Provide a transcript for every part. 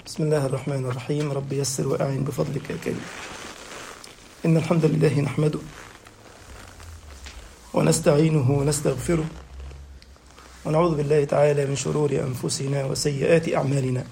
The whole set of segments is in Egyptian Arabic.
بسم الله الرحمن الرحيم رب يسر وأعن بفضلك يا كريم إن الحمد لله نحمده ونستعينه ونستغفره ونعوذ بالله تعالى من شرور أنفسنا وسيئات أعمالنا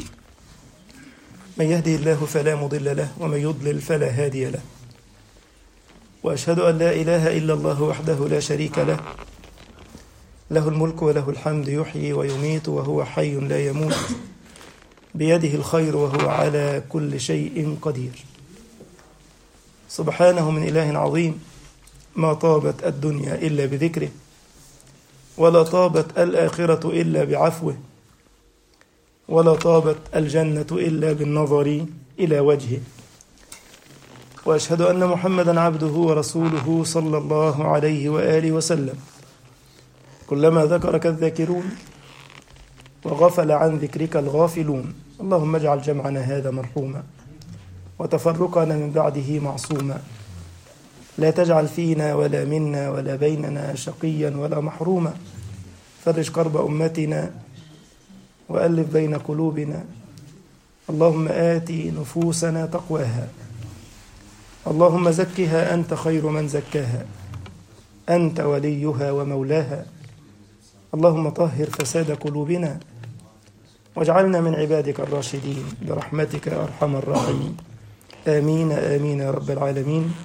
من يهدي الله فلا مضل له ومن يضلل فلا هادي له وأشهد أن لا إله إلا الله وحده لا شريك له له الملك وله الحمد يحيي ويميت وهو حي لا يموت بيده الخير وهو على كل شيء قدير سبحانه من إله عظيم ما طابت الدنيا إلا بذكره ولا طابت الآخرة إلا بعفوه ولا طابت الجنة إلا بالنظر إلى وجهه وأشهد أن محمدا عبده ورسوله صلى الله عليه وآله وسلم كلما ذكرك الذاكرون وغفل عن ذكرك الغافلون اللهم اجعل جمعنا هذا مرحوما وتفرقنا من بعده معصوما لا تجعل فينا ولا منا ولا بيننا شقيا ولا محروما فرج كرب أمتنا وألف بين قلوبنا اللهم آت نفوسنا تقواها اللهم زكها أنت خير من زكاها أنت وليها ومولاها اللهم طهر فساد قلوبنا واجعلنا من عبادك الراشدين برحمتك يا أرحم الراحمين آمين آمين يا رب العالمين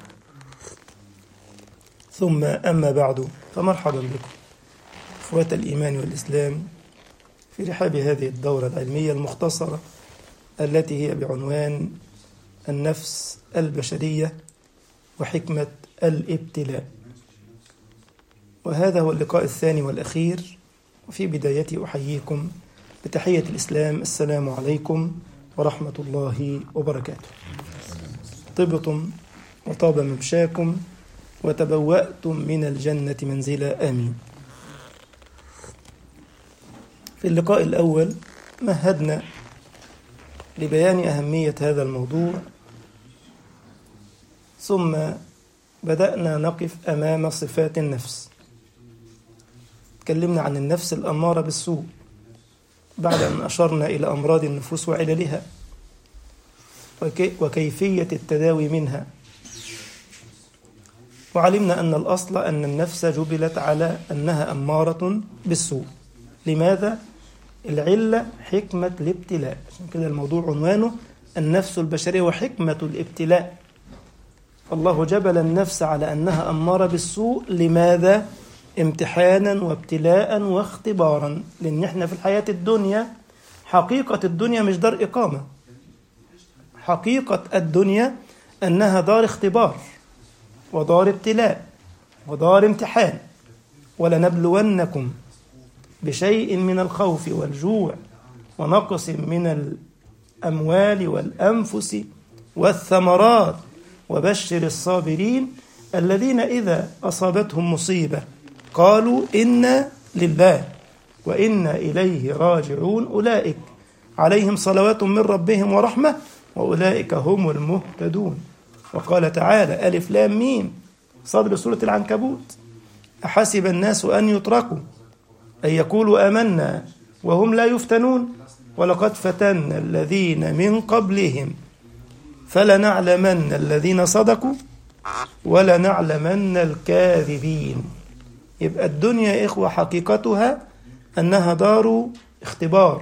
ثم أما بعد فمرحبا بكم إخوة الإيمان والإسلام في رحاب هذه الدورة العلمية المختصرة التي هي بعنوان النفس البشرية وحكمة الابتلاء وهذا هو اللقاء الثاني والأخير وفي بدايته أحييكم بتحية الإسلام السلام عليكم ورحمة الله وبركاته طبتم وطاب ممشاكم وتبوأتم من الجنة منزلا آمين في اللقاء الأول مهدنا لبيان أهمية هذا الموضوع ثم بدأنا نقف أمام صفات النفس تكلمنا عن النفس الأمارة بالسوء بعد أن أشرنا إلى أمراض النفوس وعللها وكي وكيفية التداوي منها وعلمنا أن الأصل أن النفس جبلت على أنها أمارة بالسوء لماذا؟ العلة حكمة الابتلاء عشان كده الموضوع عنوانه النفس البشرية وحكمة الابتلاء الله جبل النفس على أنها أمارة بالسوء لماذا؟ امتحانا وابتلاء واختبارا لأن احنا في الحياة الدنيا حقيقة الدنيا مش دار إقامة حقيقة الدنيا أنها دار اختبار ودار ابتلاء ودار امتحان ولنبلونكم بشيء من الخوف والجوع ونقص من الأموال والأنفس والثمرات وبشر الصابرين الذين إذا أصابتهم مصيبة قالوا إنا لله وإنا إليه راجعون أولئك عليهم صلوات من ربهم ورحمة وأولئك هم المهتدون وقال تعالى ألف لام ميم صدر سورة العنكبوت أحسب الناس أن يتركوا أن يقولوا آمنا وهم لا يفتنون ولقد فتنا الذين من قبلهم فلنعلمن الذين صدقوا ولنعلمن الكاذبين يبقى الدنيا يا إخوة حقيقتها أنها دار اختبار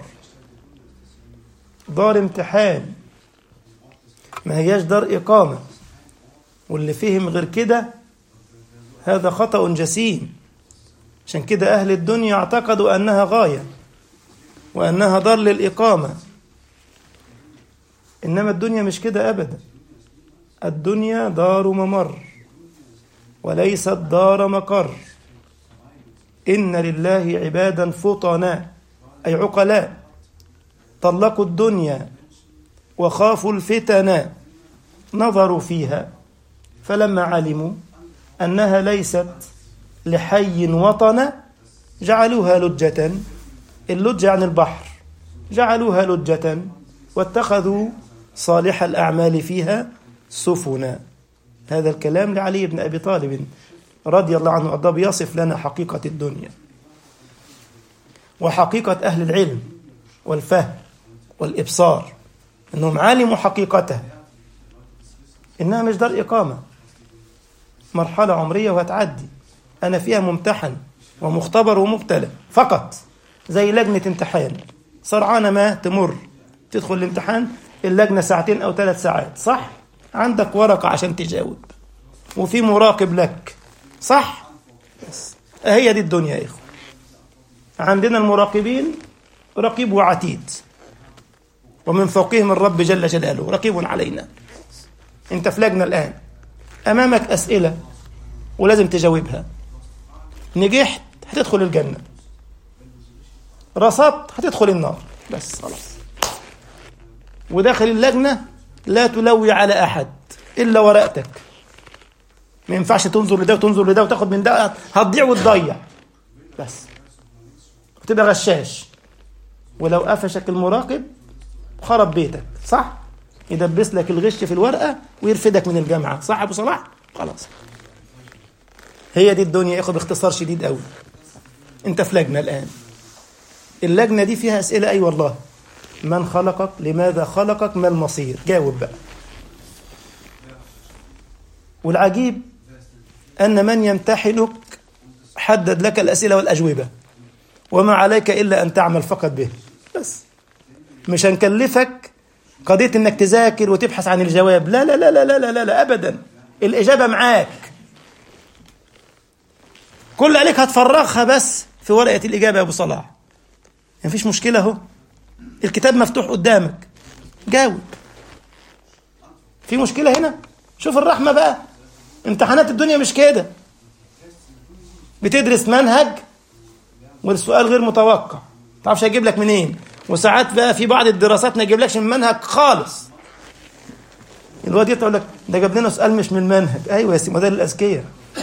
دار امتحان ما هياش دار إقامة واللي فهم غير كده هذا خطأ جسيم عشان كده أهل الدنيا اعتقدوا أنها غاية وأنها دار للإقامة إنما الدنيا مش كده أبدا الدنيا دار ممر وليست دار مقر إن لله عبادا فطنا أي عقلاء طلقوا الدنيا وخافوا الفتن نظروا فيها فلما علموا أنها ليست لحي وطن جعلوها لجة اللجة عن البحر جعلوها لجة واتخذوا صالح الأعمال فيها سفنا هذا الكلام لعلي بن أبي طالب رضي الله عنه وأرضاه بيصف لنا حقيقة الدنيا وحقيقة أهل العلم والفهم والإبصار انهم علموا حقيقتها انها مش دار اقامه مرحله عمريه وهتعدي انا فيها ممتحن ومختبر ومبتلى فقط زي لجنه امتحان سرعانه ما تمر تدخل الامتحان اللجنه ساعتين او ثلاث ساعات صح عندك ورقه عشان تجاوب وفي مراقب لك صح بس هي دي الدنيا يا اخوه عندنا المراقبين رقيب وعتيد ومن فوقهم الرب جل جلاله رقيب علينا انت في لجنه الان امامك اسئله ولازم تجاوبها نجحت هتدخل الجنه رصدت هتدخل النار بس خلاص وداخل اللجنه لا تلوي على احد الا ورقتك ما ينفعش تنظر لده وتنظر لده وتاخد من ده هتضيع وتضيع بس وتبقى غشاش ولو قفشك المراقب خرب بيتك صح يدبس لك الغش في الورقه ويرفدك من الجامعه صح ابو صلاح خلاص هي دي الدنيا يا اخو باختصار شديد قوي انت في لجنه الان اللجنه دي فيها اسئله اي أيوة والله من خلقك لماذا خلقك ما المصير جاوب بقى والعجيب ان من يمتحنك حدد لك الاسئله والاجوبه وما عليك الا ان تعمل فقط به بس مش هنكلفك قضيه انك تذاكر وتبحث عن الجواب لا لا لا لا لا لا, لا, لا ابدا الاجابه معاك كل عليك هتفرغها بس في ورقه الاجابه يا ابو صلاح مفيش مشكله اهو الكتاب مفتوح قدامك جاوب في مشكله هنا شوف الرحمه بقى امتحانات الدنيا مش كده بتدرس منهج والسؤال غير متوقع تعرفش هيجيب لك منين وساعات بقى في بعض الدراسات ما يجيبلكش من منهج خالص الواد يطلع لك ده جاب لنا سؤال مش من المنهج ايوه يا سيدي ما ده للاذكياء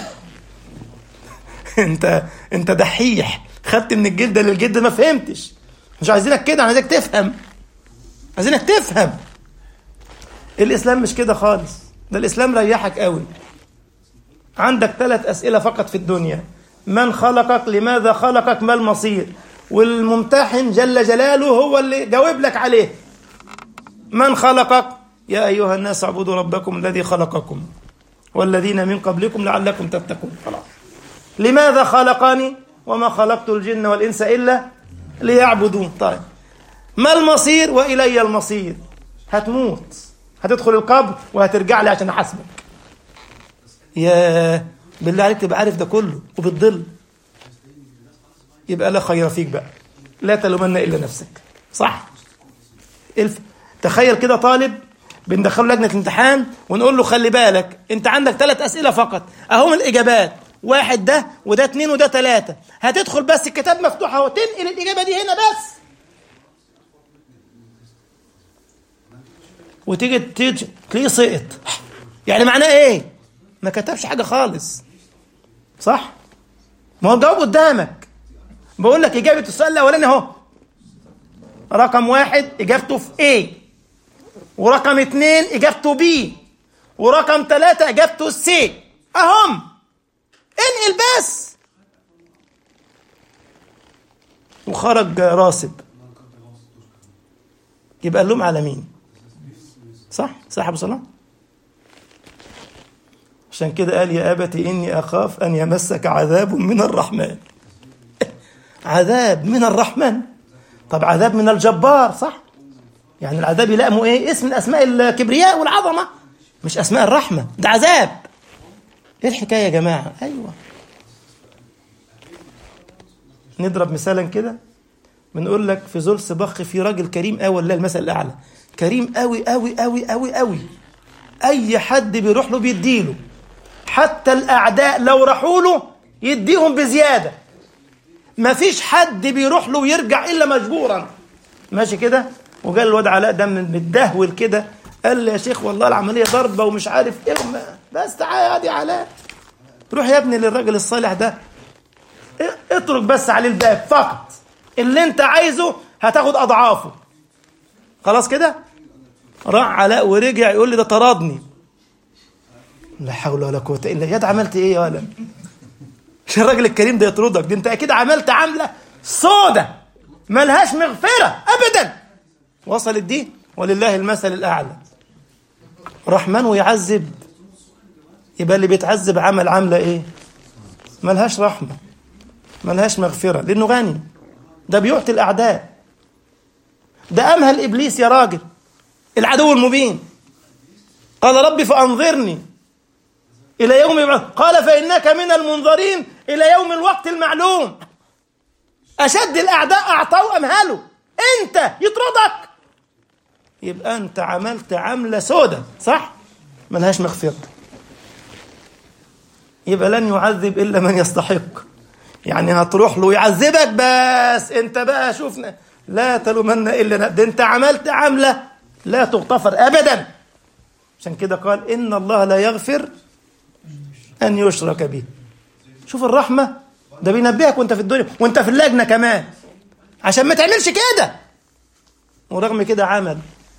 انت انت دحيح خدت من الجلده للجلده ما فهمتش مش عايزينك كده عايزك تفهم عايزينك تفهم الاسلام مش كده خالص ده الاسلام ريحك قوي عندك ثلاث اسئله فقط في الدنيا من خلقك لماذا خلقك ما المصير والممتحن جل جلاله هو اللي جاوب لك عليه من خلقك يا ايها الناس اعبدوا ربكم الذي خلقكم والذين من قبلكم لعلكم تتقون خلاص لماذا خلقني وما خلقت الجن والانس الا ليعبدون طيب ما المصير والي المصير هتموت هتدخل القبر وهترجع لي عشان احاسبك يا بالله عليك تبقى عارف ده كله وبتضل يبقى لا خير فيك بقى لا تلومن الا نفسك صح الف... تخيل كده طالب بندخله لجنه امتحان ونقول له خلي بالك انت عندك ثلاث اسئله فقط اهم الاجابات واحد ده وده اتنين وده تلاته هتدخل بس الكتاب مفتوح اهو تنقل الاجابه دي هنا بس وتيجي تيجي تلاقيه سقط يعني معناه ايه؟ ما كتبش حاجه خالص صح؟ ما هو الجواب قدامك بقول لك اجابه السؤال الاولاني اهو رقم واحد اجابته في ايه ورقم اتنين اجابته بي ورقم ثلاثة اجابته سي اهم انقل بس وخرج راسب يبقى اللوم على مين صح صح ابو صلاح عشان كده قال يا ابت اني اخاف ان يمسك عذاب من الرحمن عذاب من الرحمن طب عذاب من الجبار صح يعني العذاب يلائمه ايه اسم من اسماء الكبرياء والعظمه مش اسماء الرحمه ده عذاب ايه الحكايه يا جماعه ايوه نضرب مثالا كده بنقول لك في زول بخ في راجل كريم قوي والله المثل الاعلى كريم قوي قوي قوي قوي قوي اي حد بيروح له بيديله حتى الاعداء لو راحوا له يديهم بزياده ما فيش حد بيروح له ويرجع الا مجبورا ماشي كده وقال الواد علاء ده متدهول كده قال لي يا شيخ والله العمليه ضربه ومش عارف ايه بس تعالى يا علاء روح يا ابني للراجل الصالح ده اترك بس عليه الباب فقط اللي انت عايزه هتاخد اضعافه خلاص كده راح علاء ورجع يقول لي ده طردني لا حول ولا قوه الا يا عملت ايه يا ولد مش الراجل الكريم ده يطردك دي انت اكيد عملت عمله سودة ملهاش مغفره ابدا وصلت دي ولله المثل الأعلى رحمن ويعذب يبقى اللي بيتعذب عمل عاملة إيه ملهاش رحمة ملهاش مغفرة لأنه غني ده بيعطي الأعداء ده أمهل إبليس يا راجل العدو المبين قال رب فأنظرني إلى يوم يبعث قال فإنك من المنظرين إلى يوم الوقت المعلوم أشد الأعداء أعطوا أمهله أنت يطردك يبقى أنت عملت عملة سودة صح؟ ملهاش مغفرة يبقى لن يعذب إلا من يستحق يعني هتروح له يعذبك بس أنت بقى شوفنا لا تلومن إلا ده أنت عملت عملة لا تغتفر أبدا عشان كده قال إن الله لا يغفر أن يشرك به شوف الرحمة ده بينبهك وانت في الدنيا وانت في اللجنة كمان عشان ما تعملش كده ورغم كده عمل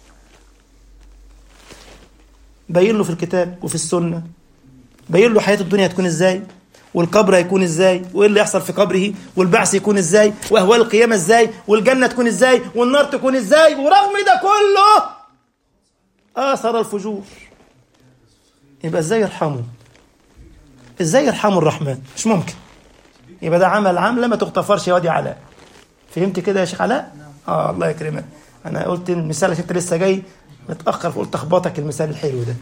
بين له في الكتاب وفي السنة بين له حياة الدنيا هتكون ازاي والقبر هيكون ازاي وايه اللي يحصل في قبره والبعث يكون ازاي واهوال القيامة ازاي والجنة تكون ازاي والنار تكون ازاي ورغم ده كله آثر الفجور يبقى ازاي يرحمه ازاي يرحمه الرحمن مش ممكن يبقى ده عمل عملة ما تغتفرش يا وادي علاء فهمت كده يا شيخ علاء اه الله يكرمك انا قلت المثال عشان انت لسه جاي متاخر فقلت اخبطك المثال الحلو ده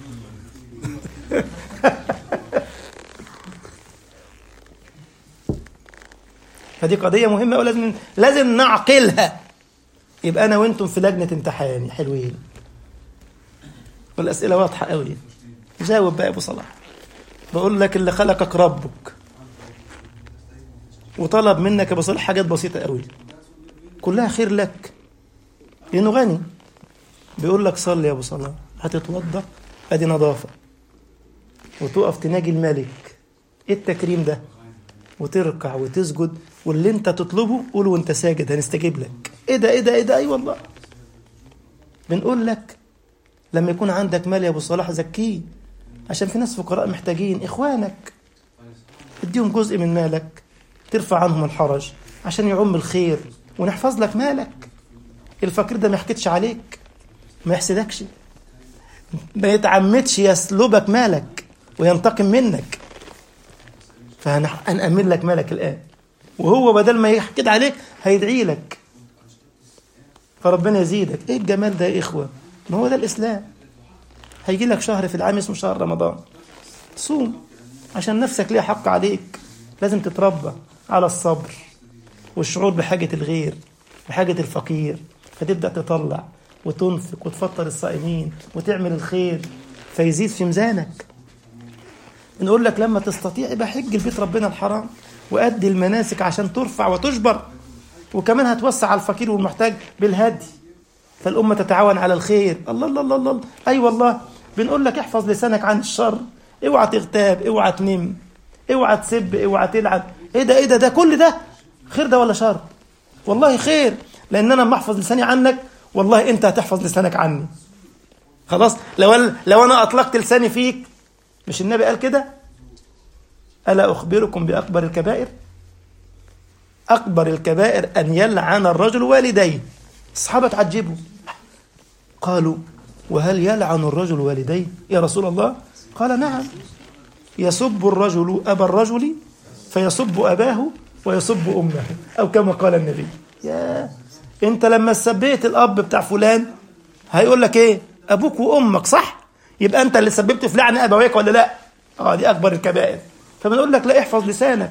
فدي قضيه مهمه ولازم لازم نعقلها يبقى انا وانتم في لجنه امتحان حلوين والاسئله واضحه قوي جاوب بقى يا ابو صلاح بقول لك اللي خلقك ربك وطلب منك يا ابو صلاح حاجات بسيطه قوي كلها خير لك لانه غني بيقول لك صلي يا ابو صلاح هتتوضا ادي نظافه وتقف تناجي الملك ايه التكريم ده وتركع وتسجد واللي انت تطلبه قوله وانت ساجد هنستجيب لك ايه ده ايه ده ايه ده اي والله بنقول لك لما يكون عندك مال يا ابو صلاح زكيه عشان في ناس فقراء محتاجين اخوانك اديهم جزء من مالك ترفع عنهم الحرج عشان يعم الخير ونحفظ لك مالك الفقير ده ما يحكتش عليك ما يحسدكش ما يتعمدش يسلبك مالك وينتقم منك فهنأمن لك مالك الآن وهو بدل ما يحكد عليك هيدعي لك فربنا يزيدك ايه الجمال ده يا إخوة ما هو ده الإسلام هيجي لك شهر في العام اسمه شهر رمضان صوم عشان نفسك ليها حق عليك لازم تتربى على الصبر والشعور بحاجة الغير بحاجة الفقير فتبدأ تطلع وتنفق وتفطر الصائمين وتعمل الخير فيزيد في ميزانك نقول لك لما تستطيع يبقى حج البيت ربنا الحرام وأدي المناسك عشان ترفع وتجبر وكمان هتوسع على الفقير والمحتاج بالهدي فالأمة تتعاون على الخير الله الله الله الله أي أيوة والله بنقول لك احفظ لسانك عن الشر اوعى تغتاب اوعى تنم اوعى تسب اوعى تلعب ايه ده ايه ده ده كل ده خير ده ولا شر والله خير لان انا لما احفظ لساني عنك والله انت هتحفظ لسانك عني خلاص لو أنا لو انا اطلقت لساني فيك مش النبي قال كده الا اخبركم باكبر الكبائر اكبر الكبائر ان يلعن الرجل والديه الصحابه تعجبوا قالوا وهل يلعن الرجل والديه يا رسول الله قال نعم يسب الرجل ابا الرجل فيسب اباه ويسب امه او كما قال النبي يا انت لما سبيت الاب بتاع فلان هيقول لك ايه ابوك وامك صح يبقى انت اللي سببت في لعن ابويك ولا لا اه دي اكبر الكبائر فبنقول لك لا احفظ لسانك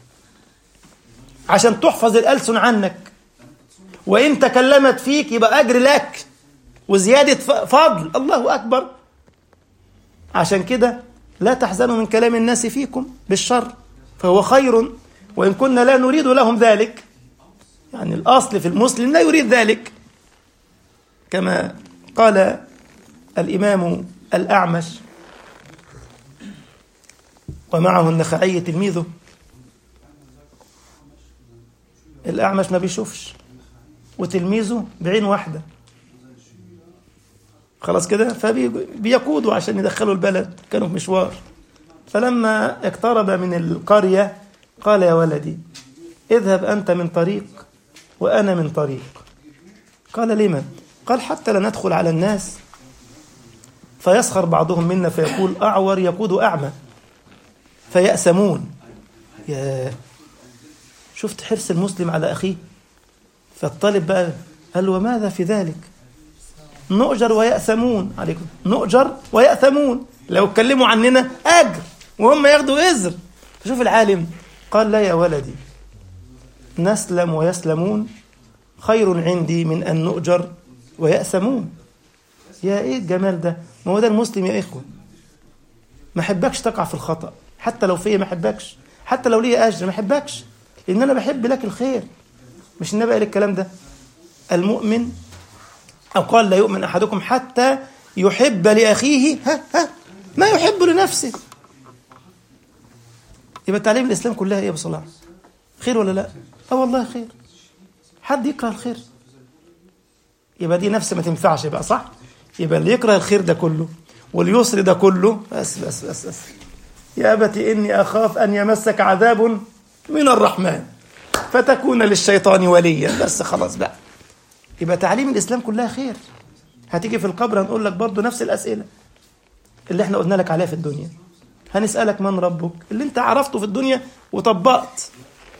عشان تحفظ الالسن عنك وان تكلمت فيك يبقى اجر لك وزياده فضل الله اكبر عشان كده لا تحزنوا من كلام الناس فيكم بالشر فهو خير وان كنا لا نريد لهم ذلك يعني الاصل في المسلم لا يريد ذلك كما قال الامام الاعمش ومعه النخعي تلميذه الأعمش ما بيشوفش وتلميذه بعين واحدة خلاص كده فبيقودوا عشان يدخلوا البلد كانوا في مشوار فلما اقترب من القرية قال يا ولدي اذهب أنت من طريق وأنا من طريق قال لما قال حتى لا ندخل على الناس فيسخر بعضهم منا فيقول أعور يقود أعمى فيأسمون يا شفت حرص المسلم على أخيه فالطالب بقى قال له وماذا في ذلك نؤجر ويأثمون عليكم نؤجر ويأثمون لو اتكلموا عننا أجر وهم ياخدوا إزر فشوف العالم قال لا يا ولدي نسلم ويسلمون خير عندي من أن نؤجر ويأثمون يا إيه الجمال ده ما هو ده المسلم يا إخوة ما أحبكش تقع في الخطأ حتى لو فيا ما أحبكش حتى لو لي أجر ما أحبكش لأن أنا بحب لك الخير مش النبي قال الكلام ده المؤمن أو قال لا يؤمن أحدكم حتى يحب لأخيه ها ها ما يحب لنفسه يبقى تعليم الإسلام كلها إيه يا أبو صلاح خير ولا لا اه والله خير حد يكره الخير يبقى دي نفس ما تنفعش بقى صح يبقى اللي يكره الخير ده كله واليسر ده كله بس بس بس بس يا أبت إني أخاف أن يمسك عذاب من الرحمن فتكون للشيطان وليا بس خلاص بقى يبقى تعليم الإسلام كلها خير هتيجي في القبر هنقول لك برضو نفس الأسئلة اللي احنا قلنا لك عليها في الدنيا هنسألك من ربك اللي انت عرفته في الدنيا وطبقت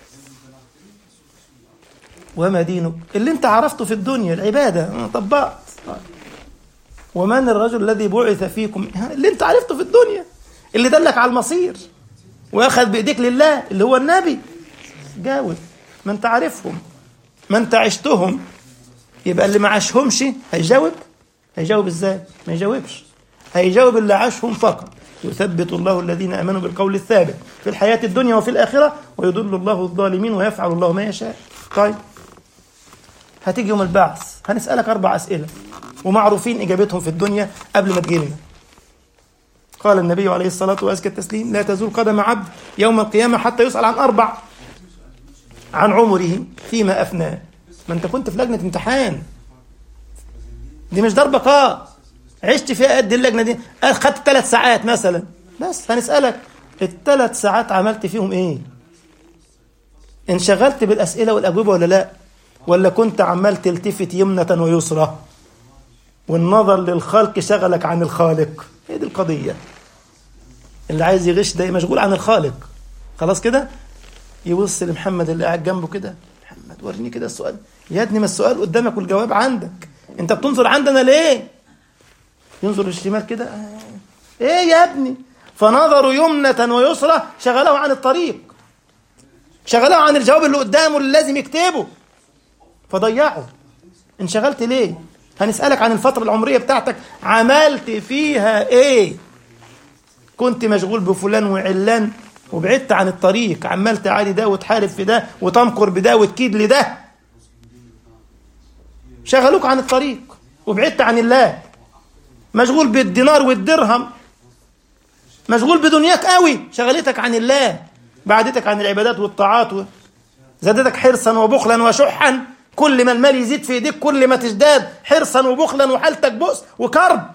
وما دينك اللي انت عرفته في الدنيا العبادة طبقت ومن الرجل الذي بعث فيكم اللي انت عرفته في الدنيا اللي دلك على المصير واخذ بايديك لله اللي هو النبي جاوب ما انت عارفهم ما انت عشتهم يبقى اللي ما عاشهمش هيجاوب هيجاوب ازاي ما يجاوبش هيجاوب اللي عاشهم فقط يثبت الله الذين امنوا بالقول الثابت في الحياه الدنيا وفي الاخره ويضل الله الظالمين ويفعل الله ما يشاء طيب هتيجي يوم البعث هنسالك اربع اسئله ومعروفين اجابتهم في الدنيا قبل ما تجيلنا قال النبي عليه الصلاه وازكى التسليم لا تزول قدم عبد يوم القيامه حتى يسال عن اربع عن عمره فيما افناه ما انت كنت في لجنه امتحان دي مش ضربه قاء عشت فيها قد اللجنه دي خدت ثلاث ساعات مثلا بس هنسالك الثلاث ساعات عملت فيهم ايه انشغلت بالاسئله والاجوبه ولا لا ولا كنت عمال تلتفت يمنه ويسرى والنظر للخلق شغلك عن الخالق هي دي القضيه اللي عايز يغش ده مشغول عن الخالق خلاص كده يبص لمحمد اللي قاعد جنبه كده محمد وريني كده السؤال يا ابني ما السؤال قدامك والجواب عندك انت بتنظر عندنا ليه ينظر للشمال كده آه. ايه يا ابني فنظروا يمنة ويسرى شغله عن الطريق شغله عن الجواب اللي قدامه اللي لازم يكتبه فضيعه انشغلت ليه هنسألك عن الفترة العمرية بتاعتك عملت فيها ايه كنت مشغول بفلان وعلان وبعدت عن الطريق عمال تعادي ده وتحارب في ده وتمكر بده وتكيد لده شغلوك عن الطريق وبعدت عن الله مشغول بالدينار والدرهم مشغول بدنياك قوي شغلتك عن الله بعدتك عن العبادات والطاعات زادتك حرصا وبخلا وشحا كل ما المال يزيد في ايديك كل ما تزداد حرصا وبخلا وحالتك بؤس وكرب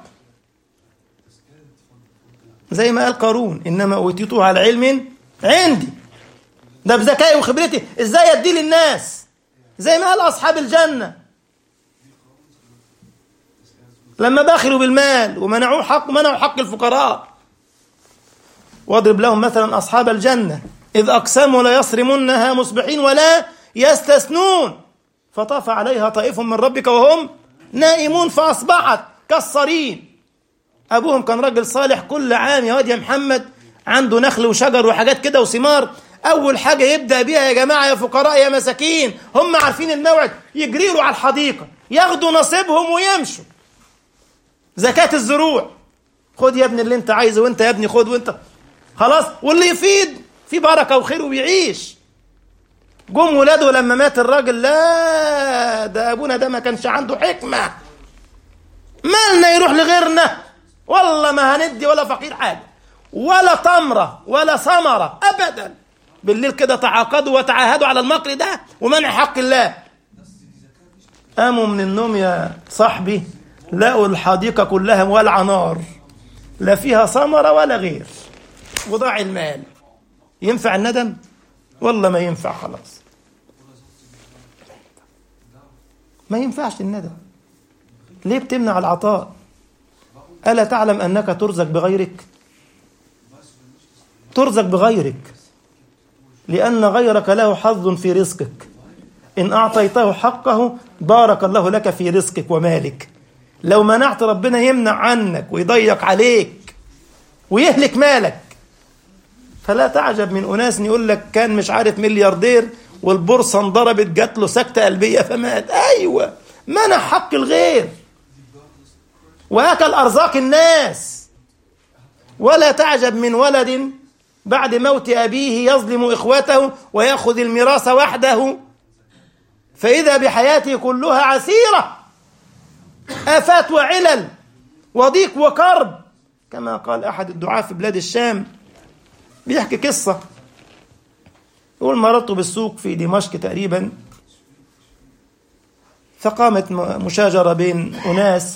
زي ما قال قارون انما اوتيته على علم عندي ده بذكائي وخبرتي ازاي ادي للناس زي ما قال اصحاب الجنه لما بخلوا بالمال ومنعوا حق منعوا حق الفقراء واضرب لهم مثلا اصحاب الجنه اذ اقسموا لا يصرمنها مصبحين ولا يستثنون فطاف عليها طائف من ربك وهم نائمون فاصبحت كالصريم ابوهم كان راجل صالح كل عام يا واد يا محمد عنده نخل وشجر وحاجات كده وثمار اول حاجه يبدا بيها يا جماعه يا فقراء يا مساكين هم عارفين الموعد يجريروا على الحديقه ياخدوا نصيبهم ويمشوا زكاه الزروع خد يا ابني اللي انت عايزه وانت يا ابني خد وانت خلاص واللي يفيد في بركه وخير وبيعيش جم ولاده لما مات الراجل لا ده ابونا ده ما كانش عنده حكمه مالنا يروح لغيرنا والله ما هندي ولا فقير حاجه ولا تمره ولا ثمره ابدا بالليل كده تعاقدوا وتعاهدوا على المكر ده ومنع حق الله قاموا من النوم يا صاحبي لقوا الحديقه كلها مولعه نار لا فيها ثمره ولا غير وضاع المال ينفع الندم والله ما ينفع خلاص ما ينفعش الندم ليه بتمنع العطاء ألا تعلم أنك ترزق بغيرك ترزق بغيرك لأن غيرك له حظ في رزقك إن أعطيته حقه بارك الله لك في رزقك ومالك لو منعت ربنا يمنع عنك ويضيق عليك ويهلك مالك فلا تعجب من أناس يقول لك كان مش عارف ملياردير والبورصة انضربت جات له سكتة قلبية فمات أيوة منع حق الغير وأكل أرزاق الناس ولا تعجب من ولد بعد موت أبيه يظلم إخوته ويأخذ الميراث وحده فإذا بحياته كلها عسيرة آفات وعلل وضيق وكرب كما قال أحد الدعاة في بلاد الشام بيحكي قصة يقول مررت بالسوق في دمشق تقريبا فقامت مشاجرة بين أناس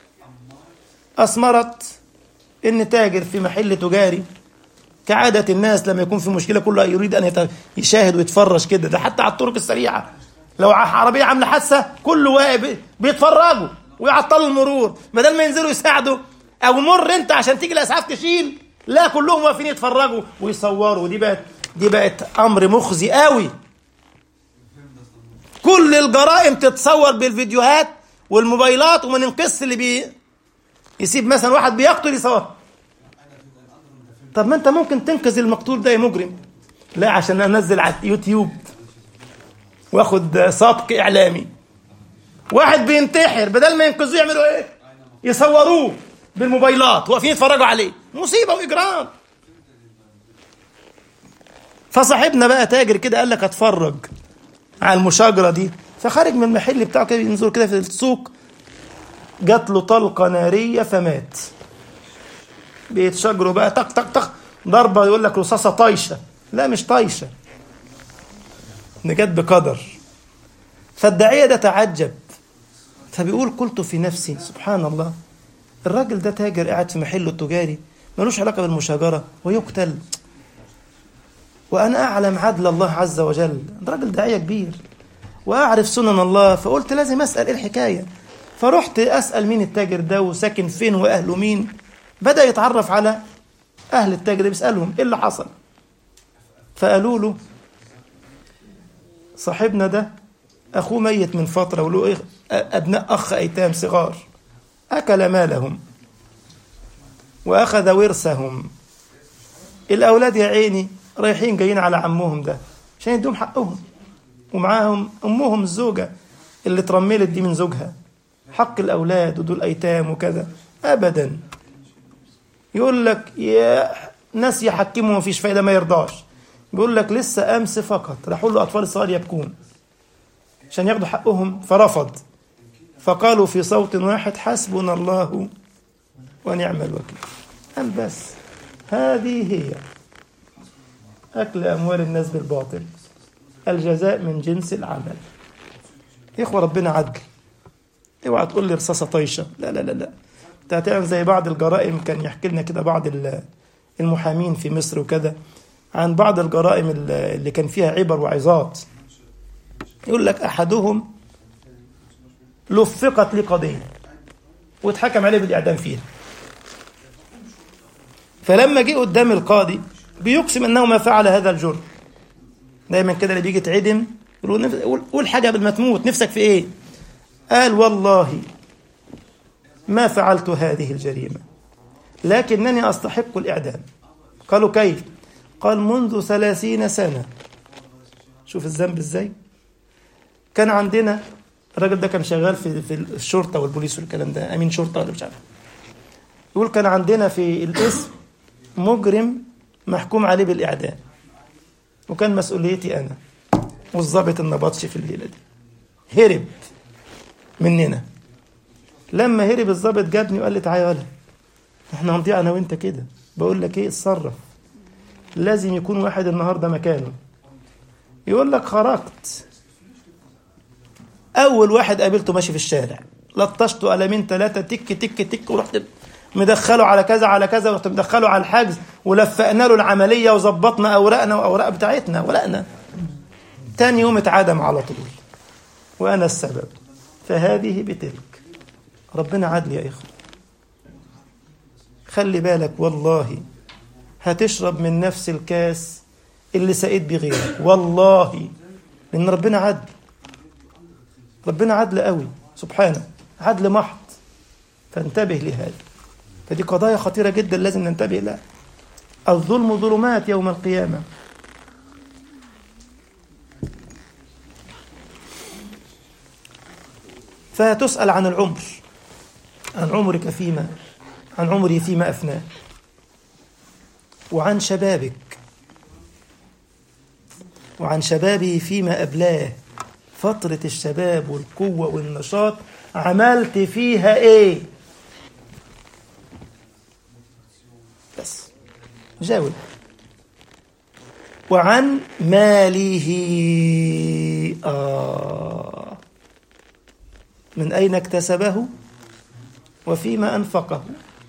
أثمرت إن تاجر في محل تجاري كعادة الناس لما يكون في مشكلة كله يريد أن يشاهد ويتفرج كده ده حتى على الطرق السريعة لو عربية عاملة حادثة كله واقف بيتفرجوا ويعطلوا المرور بدل ما ينزلوا يساعدوا أو مر أنت عشان تيجي الأسعاف تشيل لا كلهم واقفين يتفرجوا ويصوروا ودي بقت دي بقت أمر مخزي قوي كل الجرائم تتصور بالفيديوهات والموبايلات وما ننقص اللي بي يسيب مثلا واحد بيقتل يصور طب ما انت ممكن تنقذ المقتول ده يا مجرم لا عشان انزل على اليوتيوب واخد سبق اعلامي واحد بينتحر بدل ما ينقذوه يعملوا ايه يصوروه بالموبايلات واقفين يتفرجوا عليه مصيبه واجرام فصاحبنا بقى تاجر كده قال لك اتفرج على المشاجره دي فخرج من المحل بتاعه كده ينظر كده في السوق جات له طلقه ناريه فمات بيتشجروا بقى طق طق طق ضربه يقول لك رصاصه طايشه لا مش طايشه ده جت بقدر فالداعيه ده تعجب فبيقول قلت في نفسي سبحان الله الراجل ده تاجر قاعد في محله التجاري ملوش علاقه بالمشاجره ويقتل وانا اعلم عدل الله عز وجل ده راجل داعيه كبير واعرف سنن الله فقلت لازم اسال ايه الحكايه فرحت اسال مين التاجر ده وساكن فين واهله مين بدا يتعرف على اهل التاجر بيسالهم ايه اللي حصل فقالوا له صاحبنا ده اخوه ميت من فتره وله إيه ابناء اخ ايتام صغار اكل مالهم واخذ ورثهم الاولاد يا عيني رايحين جايين على عمهم ده عشان يدوم حقهم ومعاهم امهم الزوجه اللي اترملت دي من زوجها حق الاولاد ودول ايتام وكذا ابدا يقول لك يا ناس يحكموا مفيش فايده ما يرضاش بيقول لك لسه امس فقط راحوا له اطفال صغار يبكون عشان ياخدوا حقهم فرفض فقالوا في صوت واحد حسبنا الله ونعم الوكيل قال بس هذه هي أكل أموال الناس بالباطل الجزاء من جنس العمل إخوة ربنا عدل اوعى تقول لي رصاصة طايشة لا لا لا لا انت هتعمل زي بعض الجرائم كان يحكي لنا كده بعض المحامين في مصر وكذا عن بعض الجرائم اللي كان فيها عبر وعظات يقول لك أحدهم لفقت لي قضية واتحكم عليه بالإعدام فيها فلما جه قدام القاضي بيقسم انه ما فعل هذا الجرم دايما كده اللي بيجي يتعدم يقول قول حاجه قبل ما تموت نفسك في ايه قال والله ما فعلت هذه الجريمه لكنني استحق الاعدام قالوا كيف قال منذ ثلاثين سنه شوف الذنب ازاي كان عندنا الراجل ده كان شغال في في الشرطه والبوليس والكلام ده امين شرطه ولا مش عارف يقول كان عندنا في الاسم مجرم محكوم عليه بالإعدام وكان مسؤوليتي أنا والظابط النبطشي في الليلة دي هرب مننا لما هرب الظابط جابني وقال لي تعالى ولا احنا هنضيع انا وانت كده بقول لك ايه اتصرف لازم يكون واحد النهارده مكانه يقول لك خرجت اول واحد قابلته ماشي في الشارع لطشته قلمين ثلاثه تك تك تك ورحت مدخله على كذا على كذا ورحت مدخله على الحجز ولفقنا له العمليه وظبطنا اوراقنا واوراق بتاعتنا ورقنا تاني يوم اتعدم على طول وانا السبب فهذه بتلك ربنا عدل يا إخوة خلي بالك والله هتشرب من نفس الكاس اللي سقيت بيه غيرك والله لأن ربنا عدل ربنا عدل قوي سبحانه عدل محض فانتبه لهذا فدي قضايا خطيرة جدا لازم ننتبه لها الظلم ظلمات يوم القيامة فتسأل عن العمر عن عمرك فيما عن عمري فيما أفناه وعن شبابك وعن شبابه فيما أبلاه فترة الشباب والقوة والنشاط عملت فيها إيه بس جاوب وعن ماله آه من أين اكتسبه وفيما أنفقه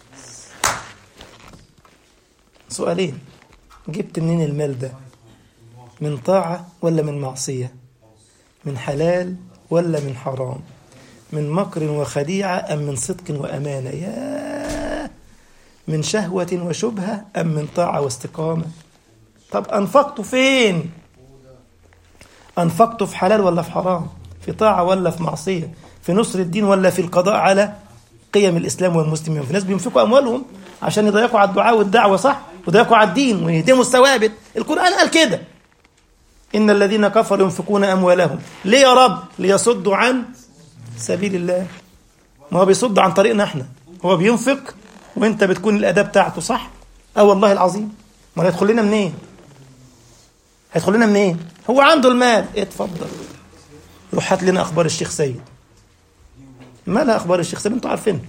سؤالين جبت منين المال ده من طاعة ولا من معصية من حلال ولا من حرام من مكر وخديعة أم من صدق وأمانة يا من شهوة وشبهة أم من طاعة واستقامة طب أنفقته فين أنفقته في حلال ولا في حرام في طاعة ولا في معصية في نصر الدين ولا في القضاء على قيم الإسلام والمسلمين في ناس بينفقوا أموالهم عشان يضيقوا على الدعاء والدعوة صح ويضيقوا على الدين ويهدموا الثوابت القرآن قال كده إن الذين كفروا ينفقون أموالهم ليه يا رب ليصدوا عن سبيل الله ما هو بيصد عن طريقنا احنا هو بينفق وانت بتكون الأداة بتاعته صح اه والله العظيم ما هيدخل لنا منين هيدخل لنا منين هو عنده المال اتفضل روح هات لنا أخبار الشيخ سيد مالها أخبار الشيخ سيد انتوا عارفين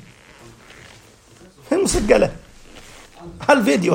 مسجلة على الفيديو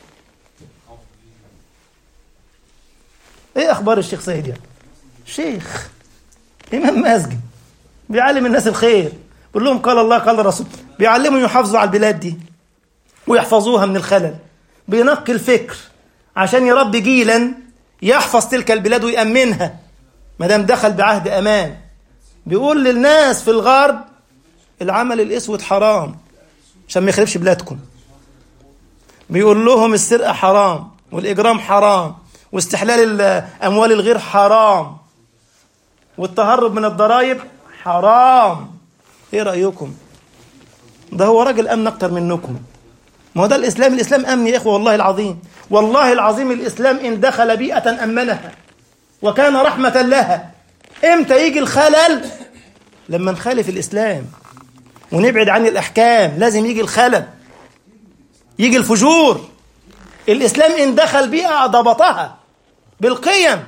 ايه اخبار الشيخ سيد يعني شيخ امام مسجد بيعلم الناس الخير بيقول لهم قال الله قال الرسول بيعلمهم يحافظوا على البلاد دي ويحفظوها من الخلل بينقي الفكر عشان يربي جيلا يحفظ تلك البلاد ويأمنها ما دام دخل بعهد امان بيقول للناس في الغرب العمل الاسود حرام عشان ما يخربش بلادكم بيقول لهم السرقه حرام والاجرام حرام واستحلال اموال الغير حرام والتهرب من الضرائب حرام ايه رايكم ده هو راجل امن اكتر منكم ما هو ده الاسلام الاسلام امن يا اخوه والله العظيم والله العظيم الاسلام ان دخل بيئه امنها وكان رحمه لها امتى يجي الخلل لما نخالف الاسلام ونبعد عن الاحكام لازم يجي الخلل يجي الفجور الاسلام ان دخل بيئه ضبطها بالقيم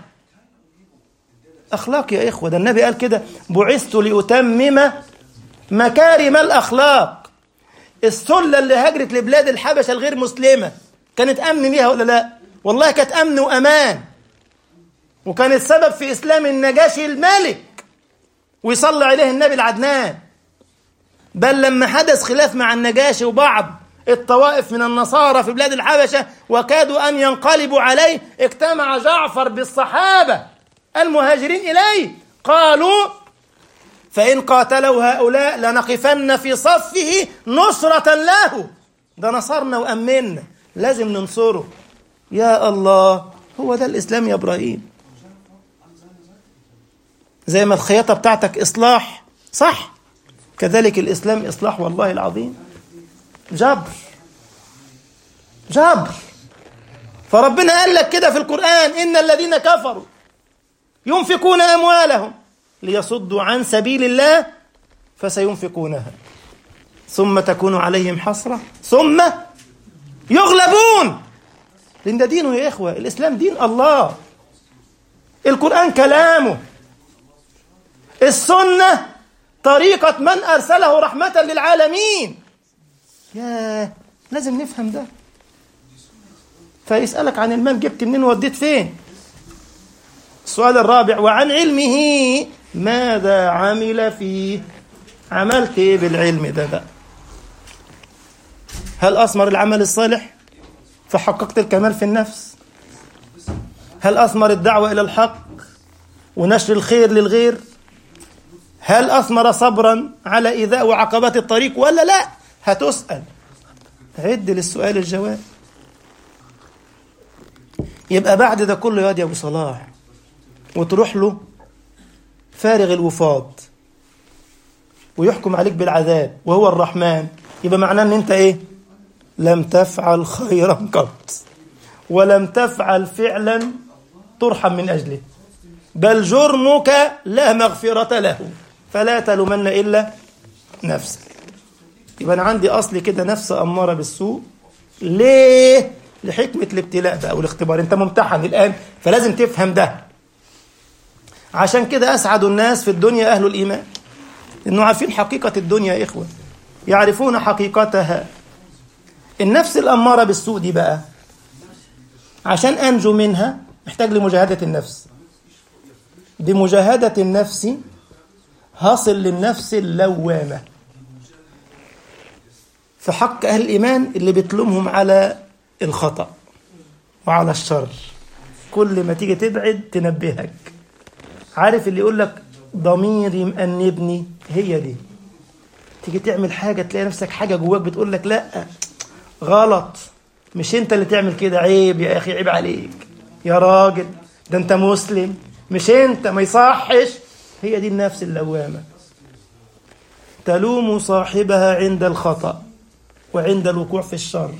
اخلاق يا اخوه ده النبي قال كده بعثت لاتمم مكارم الاخلاق السله اللي هاجرت لبلاد الحبشه الغير مسلمه كانت امن ليها ولا لا والله كانت امن وامان وكانت سبب في اسلام النجاشي الملك ويصلي عليه النبي العدنان بل لما حدث خلاف مع النجاشي وبعض الطوائف من النصارى في بلاد الحبشة وكادوا أن ينقلبوا عليه اجتمع جعفر بالصحابة المهاجرين إليه قالوا فإن قاتلوا هؤلاء لنقفن في صفه نصرة له ده نصرنا وأمنا لازم ننصره يا الله هو ده الإسلام يا إبراهيم زي ما الخياطة بتاعتك إصلاح صح كذلك الإسلام إصلاح والله العظيم جبر جبر فربنا قال لك كده في القرآن إن الذين كفروا ينفقون أموالهم ليصدوا عن سبيل الله فسينفقونها ثم تكون عليهم حسرة ثم يغلبون لأن ده دينه يا إخوة الإسلام دين الله القرآن كلامه السنة طريقة من أرسله رحمة للعالمين ياه لازم نفهم ده فيسألك عن المال جبت منين ووديت فين السؤال الرابع وعن علمه ماذا عمل فيه عملت ايه بالعلم ده بقى هل أثمر العمل الصالح فحققت الكمال في النفس هل أثمر الدعوة إلى الحق ونشر الخير للغير هل أثمر صبرا على إيذاء وعقبات الطريق ولا لا هتسأل عد للسؤال الجواب يبقى بعد ده كله يا أبو صلاح وتروح له فارغ الوفاض ويحكم عليك بالعذاب وهو الرحمن يبقى معناه ان انت ايه لم تفعل خيرا قط ولم تفعل فعلا ترحم من اجله بل جرمك لا مغفرة له فلا تلومن الا نفسك يبقى انا عندي اصل كده نفس اماره بالسوء ليه لحكمه الابتلاء بقى والاختبار انت ممتحن الان فلازم تفهم ده عشان كده اسعد الناس في الدنيا اهل الايمان انه عارفين حقيقه الدنيا يا اخوه يعرفون حقيقتها النفس الاماره بالسوء دي بقى عشان انجو منها محتاج لمجاهده النفس بمجاهده النفس هصل للنفس اللوامه في حق أهل الإيمان اللي بتلومهم على الخطأ وعلى الشر كل ما تيجي تبعد تنبهك عارف اللي يقول لك ضميري مأنبني هي دي تيجي تعمل حاجة تلاقي نفسك حاجة جواك بتقول لك لا غلط مش انت اللي تعمل كده عيب يا اخي عيب عليك يا راجل ده انت مسلم مش انت ما يصحش هي دي النفس اللوامة تلوم صاحبها عند الخطأ وعند الوقوع في الشر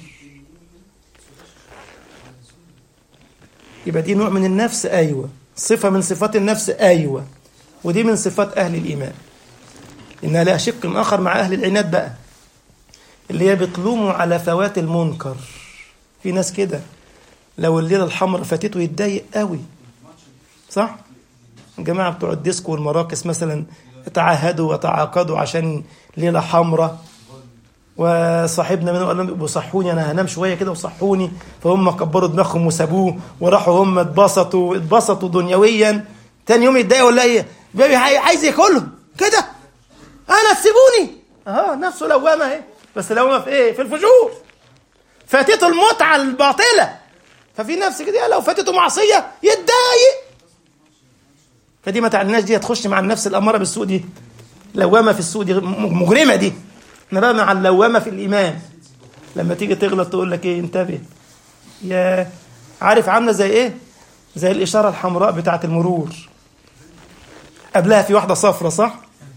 يبقى دي نوع من النفس أيوة صفة من صفات النفس أيوة ودي من صفات أهل الإيمان إنها لها شق آخر مع أهل العناد بقى اللي هي بتلوموا على فوات المنكر في ناس كده لو الليلة الحمراء فاتته يتضايق قوي صح؟ الجماعة بتوع الديسكو والمراكز مثلا تعاهدوا وتعاقدوا عشان ليلة حمراء وصاحبنا منهم قال لهم بصحوني انا هنام شويه كده وصحوني فهم كبروا دماغهم وسابوه وراحوا هم اتبسطوا اتبسطوا دنيويا تاني يوم يتضايقوا ولا ايه بيبي عايز ياكلهم كده انا تسيبوني اه نفسه لوامه اهي بس لوامه في ايه في الفجور فاتته المتعه الباطله ففي نفس كده لو فاتته معصيه يتضايق فدي ما تعلناش دي هتخش مع النفس الاماره بالسوء دي لوامه في السوء دي مجرمه دي احنا بقى مع اللوامه في الايمان لما تيجي تغلط تقول لك ايه انتبه يا عارف عامله زي ايه زي الاشاره الحمراء بتاعه المرور قبلها في واحده صفرة صح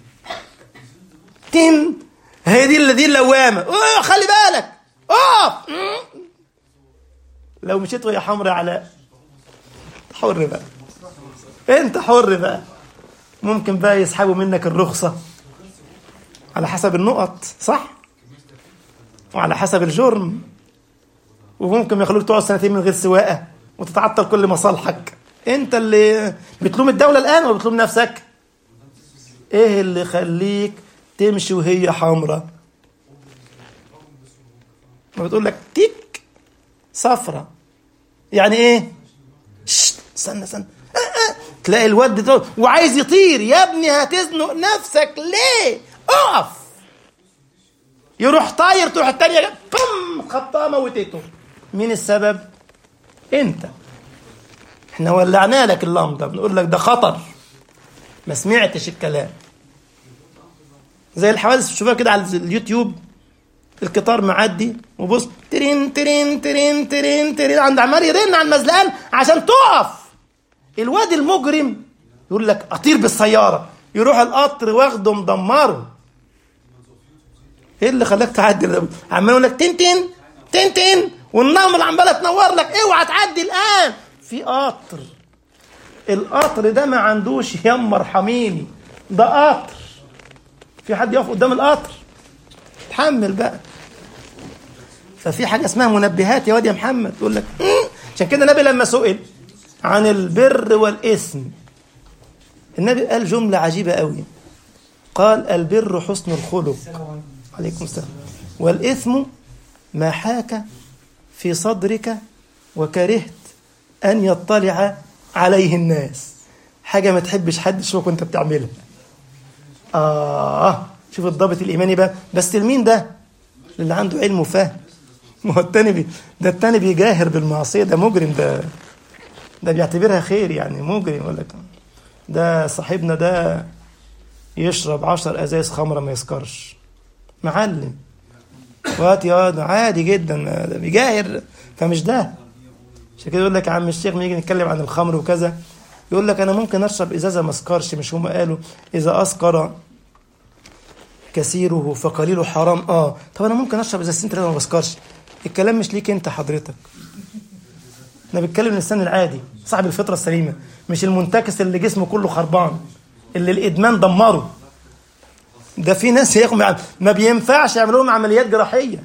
تم هي دي اللي دي اللوامه اوه خلي بالك اقف لو مشيت وهي حمراء على حر بقى انت حر بقى ممكن بقى يسحبوا منك الرخصه على حسب النقط صح وعلى حسب الجرم وممكن يخلوك تقعد سنتين من غير سواقه وتتعطل كل مصالحك انت اللي بتلوم الدوله الان ولا بتلوم نفسك ايه اللي يخليك تمشي وهي حمراء ما بتقول لك تيك صفرة يعني ايه شت استنى استنى أه أه. تلاقي الواد ده وعايز يطير يا ابني هتزنق نفسك ليه اقف يروح طاير تروح التانية بم خطاه موتته مين السبب انت احنا ولعنا لك اللمضة بنقول لك ده خطر ما سمعتش الكلام زي الحوادث تشوفها كده على اليوتيوب القطار معدي وبص ترين ترين ترين ترين ترين عند عمال يرن على المزلقان عشان تقف الواد المجرم يقول لك اطير بالسياره يروح القطر واخده مدمره ايه اللي خلاك تعدي عمال يقول لك تن تن تن تن والنمر عماله تنور لك اوعى تعدي الان في قطر القطر ده ما عندوش يما ارحميني ده قطر في حد يقف قدام القطر تحمل بقى ففي حاجه اسمها منبهات يا واد يا محمد تقول لك عشان كده النبي لما سئل عن البر والاثم النبي قال جمله عجيبه قوي قال البر حسن الخلق عليكم السلام والاثم ما حاك في صدرك وكرهت ان يطلع عليه الناس حاجه ما تحبش حد يشوفك وانت بتعملها اه شوف الضابط الايماني بقى بس لمين ده اللي عنده علم وفهم ما هو التاني بي ده التاني بيجاهر بالمعصيه ده مجرم ده ده بيعتبرها خير يعني مجرم ولا ده صاحبنا ده يشرب عشر ازايز خمره ما يسكرش معلم وقت يا عادي جدا ده بيجاهر فمش ده عشان كده يقول لك يا عم الشيخ ما يجي نتكلم عن الخمر وكذا يقول لك انا ممكن اشرب ازازه ما اسكرش مش هم قالوا اذا اسكر كثيره فقليله حرام اه طب انا ممكن اشرب ازازتين ثلاثه ما بسكرش الكلام مش ليك انت حضرتك انا بتكلم الانسان العادي صاحب الفطره السليمه مش المنتكس اللي جسمه كله خربان اللي الادمان دمره ده في ناس يا اخي ما بينفعش يعملوا لهم عمليات جراحيه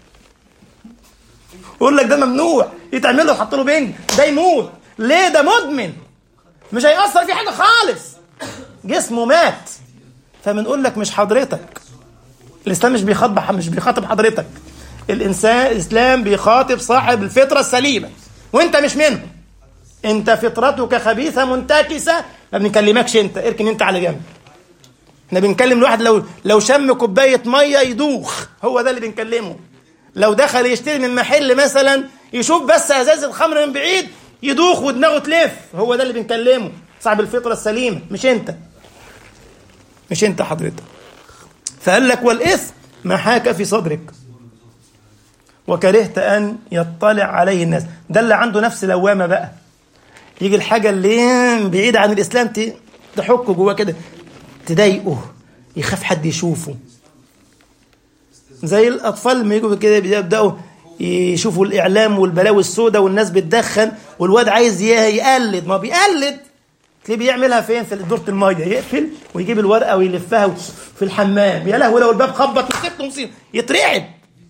يقول لك ده ممنوع يتعمل له يحط له بنج ده يموت ليه ده مدمن مش هيأثر في حاجه خالص جسمه مات فبنقول لك مش حضرتك الاسلام مش بيخاطب مش بيخاطب حضرتك الانسان الاسلام بيخاطب صاحب الفطره السليمه وانت مش منه انت فطرتك خبيثه منتكسه ما بنكلمكش انت اركن انت على جنب احنا بنكلم الواحد لو لو شم كوبايه ميه يدوخ هو ده اللي بنكلمه لو دخل يشتري من محل مثلا يشوف بس ازاز الخمر من بعيد يدوخ ودماغه تلف هو ده اللي بنكلمه صاحب الفطره السليمه مش انت مش انت حضرتك فقال لك والاثم ما حاك في صدرك وكرهت ان يطلع عليه الناس ده اللي عنده نفس لوامه بقى يجي الحاجه اللي بعيده عن الاسلام تحك جواه كده تضايقه يخاف حد يشوفه زي الاطفال لما يجوا كده بيبداوا يشوفوا الاعلام والبلاوي السوداء والناس بتدخن والواد عايز يقلد ما بيقلد تلاقيه بيعملها فين في دورة المية يقفل ويجيب الورقة ويلفها في الحمام يا لهوي لو الباب خبط مسكته مصيبة يترعب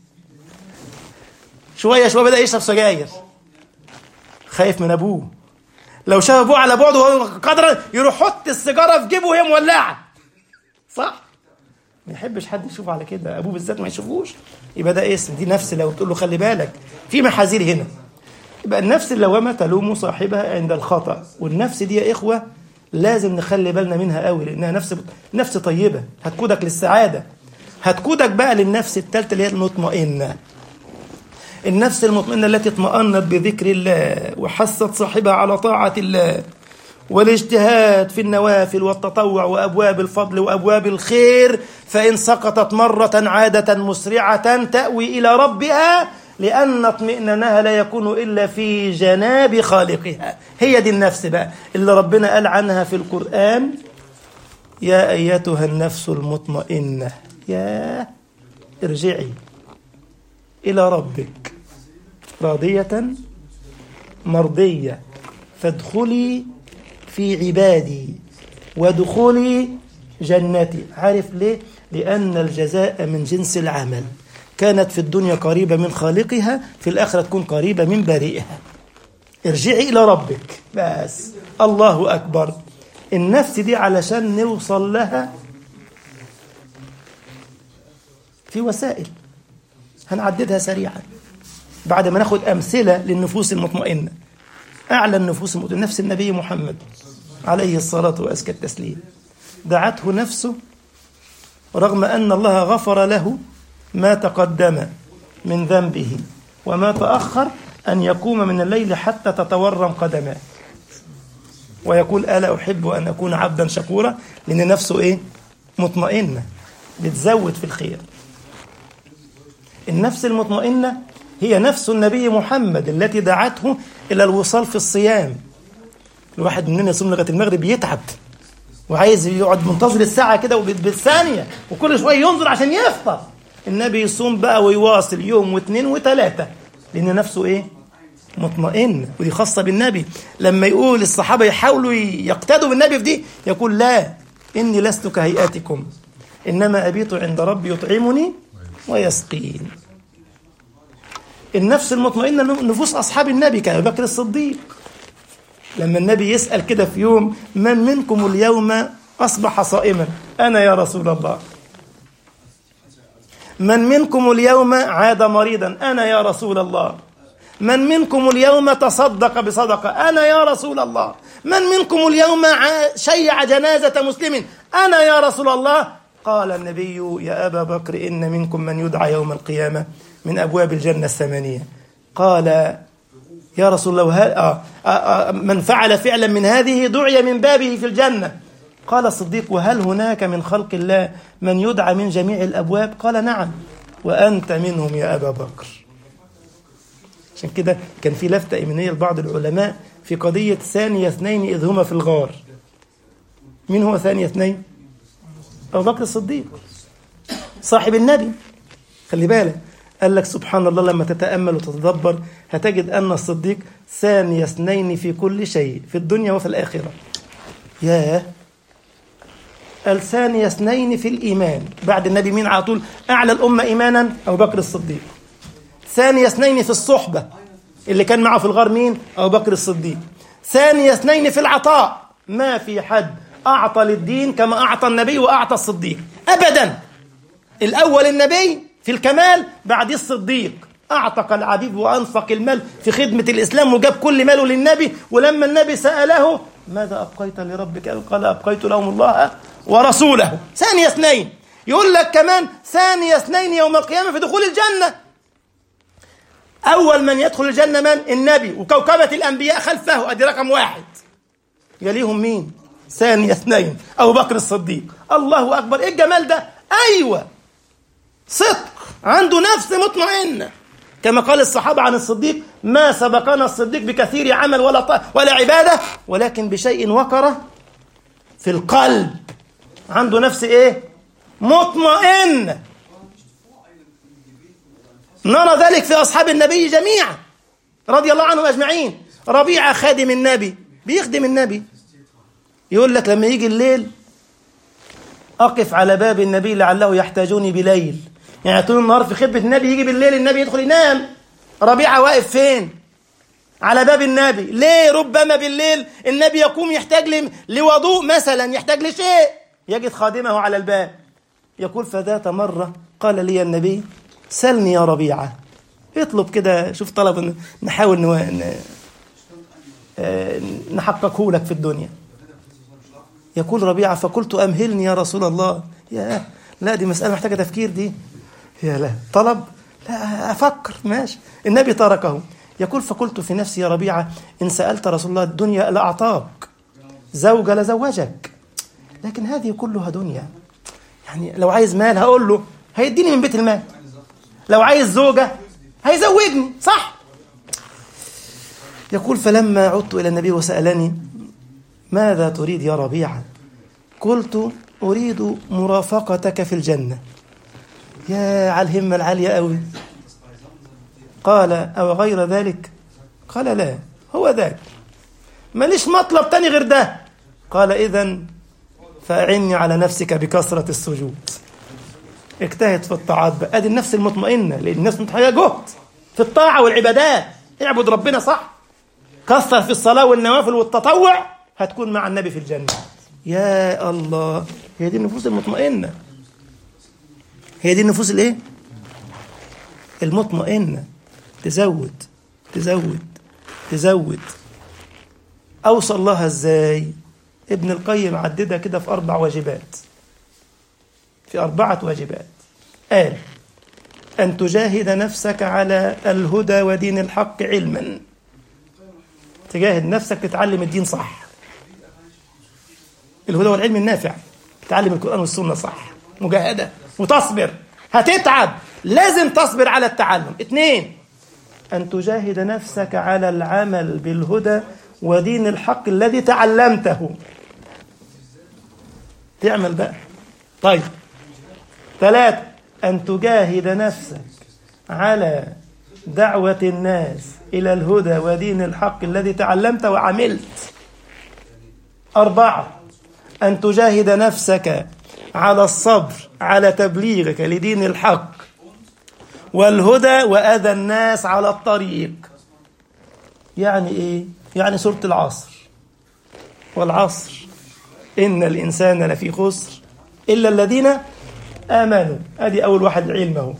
شوية شوية بدأ يشرب سجاير خايف من أبوه لو شاف أبوه على بعد وهو قدر يروح يحط السيجارة في جيبه وهي مولعة صح؟ ما يحبش حد يشوف على كده أبوه بالذات ما يشوفوش يبقى ده اسم دي نفس لو تقول له خلي بالك في محاذير هنا يبقى النفس اللوامة تلوم صاحبها عند الخطأ والنفس دي يا إخوة لازم نخلي بالنا منها قوي لأنها نفس نفس طيبة هتقودك للسعادة هتقودك بقى للنفس الثالثة اللي هي المطمئنة النفس المطمئنة التي اطمأنت بذكر الله وحثت صاحبها على طاعة الله والاجتهاد في النوافل والتطوع وأبواب الفضل وأبواب الخير فإن سقطت مرة عادة مسرعة تأوي إلى ربها لأن اطمئنانها لا يكون إلا في جناب خالقها هي دي النفس بقى اللي ربنا قال عنها في القرآن يا أيتها النفس المطمئنة يا ارجعي إلى ربك راضية مرضية فادخلي في عبادي وادخلي جنتي عارف ليه؟ لأن الجزاء من جنس العمل كانت في الدنيا قريبة من خالقها في الآخرة تكون قريبة من بارئها ارجعي إلى ربك بس الله أكبر النفس دي علشان نوصل لها في وسائل هنعددها سريعا بعد ما ناخد أمثلة للنفوس المطمئنة أعلى النفوس المطمئنة نفس النبي محمد عليه الصلاة وأزكى التسليم دعته نفسه رغم أن الله غفر له ما تقدم من ذنبه وما تأخر أن يقوم من الليل حتى تتورم قدماه ويقول ألا أحب أن أكون عبدا شكورا لأن نفسه إيه مطمئنة بتزود في الخير النفس المطمئنة هي نفس النبي محمد التي دعته إلى الوصال في الصيام الواحد مننا يصوم لغاية المغرب يتعب وعايز يقعد منتظر الساعة كده بالثانية وكل شوية ينظر عشان يفطر النبي يصوم بقى ويواصل يوم واثنين وثلاثة لأن نفسه إيه؟ مطمئن ودي خاصة بالنبي لما يقول الصحابة يحاولوا يقتدوا بالنبي في دي يقول لا إني لست كهيئاتكم إنما أبيت عند ربي يطعمني ويسقين النفس المطمئنة نفوس أصحاب النبي كأبي بكر الصديق لما النبي يسأل كده في يوم من منكم اليوم أصبح صائما أنا يا رسول الله من منكم اليوم عاد مريضا أنا يا رسول الله من منكم اليوم تصدق بصدقة أنا يا رسول الله من منكم اليوم شيع جنازة مسلم أنا يا رسول الله قال النبي يا أبا بكر إن منكم من يدعى يوم القيامة من أبواب الجنة الثمانية قال يا رسول الله آه آه آه من فعل فعلا من هذه دعي من بابه في الجنة قال الصديق وهل هناك من خلق الله من يدعى من جميع الأبواب قال نعم وأنت منهم يا أبا بكر عشان كده كان في لفتة إيمانية لبعض العلماء في قضية ثاني اثنين إذ هما في الغار مين هو ثاني اثنين أبو بكر الصديق صاحب النبي خلي بالك قال لك سبحان الله لما تتأمل وتتدبر هتجد أن الصديق ثاني اثنين في كل شيء في الدنيا وفي الآخرة ياه قال ثاني اثنين في الإيمان بعد النبي مين على طول أعلى الأمة إيمانا أبو بكر الصديق ثاني اثنين في الصحبة اللي كان معه في الغار مين أبو بكر الصديق ثاني اثنين في العطاء ما في حد أعطى للدين كما أعطى النبي وأعطى الصديق أبدا الأول النبي في الكمال بعد الصديق أعتق العبيد وأنفق المال في خدمة الإسلام وجاب كل ماله للنبي ولما النبي سأله ماذا أبقيت لربك قال أبقيت لهم الله ورسوله ثاني اثنين يقول لك كمان ثاني اثنين يوم القيامة في دخول الجنة أول من يدخل الجنة من؟ النبي وكوكبة الأنبياء خلفه أدي رقم واحد يليهم مين؟ ثاني اثنين أبو بكر الصديق الله أكبر إيه الجمال ده؟ أيوة صدق عنده نفس مطمئنة كما قال الصحابة عن الصديق ما سبقنا الصديق بكثير عمل ولا ط... ولا عبادة ولكن بشيء وقر في القلب عنده نفس ايه مطمئن نرى ذلك في أصحاب النبي جميعا رضي الله عنهم أجمعين ربيعة خادم النبي بيخدم النبي يقول لك لما يجي الليل أقف على باب النبي لعله يحتاجوني بليل يعني طول النهار في خدمة النبي يجي بالليل النبي يدخل ينام ربيعة واقف فين على باب النبي ليه ربما بالليل النبي يقوم يحتاج لوضوء مثلا يحتاج لشيء يجد خادمه على الباب يقول فذات مرة قال لي النبي سلني يا ربيعة اطلب كده شوف طلب نحاول نو... نحققه لك في الدنيا يقول ربيعة فقلت أمهلني يا رسول الله يا لا دي مسألة محتاجة تفكير دي يا لا طلب لا أفكر ماشي النبي تركه يقول فقلت في نفسي يا ربيعة إن سألت رسول الله الدنيا لأعطاك زوجة لزوجك لكن هذه كلها دنيا يعني لو عايز مال هقول له هيديني من بيت المال لو عايز زوجة هيزوجني صح يقول فلما عدت إلى النبي وسألني ماذا تريد يا ربيعة قلت أريد مرافقتك في الجنة يا على الهمة العالية أوي قال أو غير ذلك قال لا هو ذاك ماليش مطلب تاني غير ده قال إذا فأعني على نفسك بكثرة السجود اجتهد في الطاعات بقى ادي النفس المطمئنة لأن النفس متحية جهد في الطاعة والعبادات اعبد ربنا صح كثر في الصلاة والنوافل والتطوع هتكون مع النبي في الجنة يا الله هي دي النفوس المطمئنة هي دي النفوس الايه المطمئنة تزود تزود تزود أوصى الله ازاي ابن القيم عددها كده في أربع واجبات في أربعة واجبات قال أن تجاهد نفسك على الهدى ودين الحق علما تجاهد نفسك تتعلم الدين صح الهدى والعلم النافع تتعلم القرآن والسنة صح مجاهدة وتصبر هتتعب لازم تصبر على التعلم اثنين أن تجاهد نفسك على العمل بالهدى ودين الحق الذي تعلمته تعمل بقى طيب ثلاثة أن تجاهد نفسك على دعوة الناس إلى الهدى ودين الحق الذي تعلمت وعملت أربعة أن تجاهد نفسك على الصبر على تبليغك لدين الحق والهدى وأذى الناس على الطريق يعني إيه؟ يعني سورة العصر والعصر إن الإنسان لفي خسر إلا الذين آمنوا أدي أول واحد العلم أهو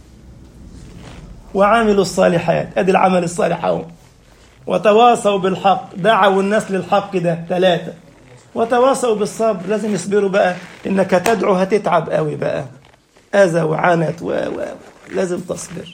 وعملوا الصالحات أدي العمل الصالح أهو وتواصوا بالحق دعوا الناس للحق ده ثلاثة وتواصوا بالصبر لازم يصبروا بقى إنك تدعو هتتعب قوي بقى أذى وعنت و... و... لازم تصبر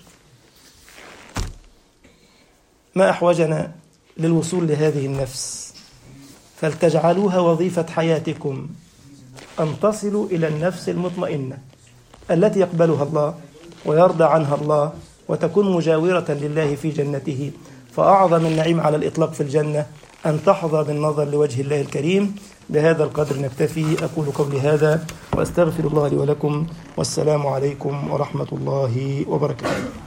ما أحوجنا للوصول لهذه النفس فلتجعلوها وظيفة حياتكم أن تصلوا إلى النفس المطمئنة التي يقبلها الله ويرضى عنها الله وتكون مجاورة لله في جنته فأعظم النعيم على الإطلاق في الجنة أن تحظى بالنظر لوجه الله الكريم بهذا القدر نكتفي أقول قولي هذا وأستغفر الله لي ولكم والسلام عليكم ورحمة الله وبركاته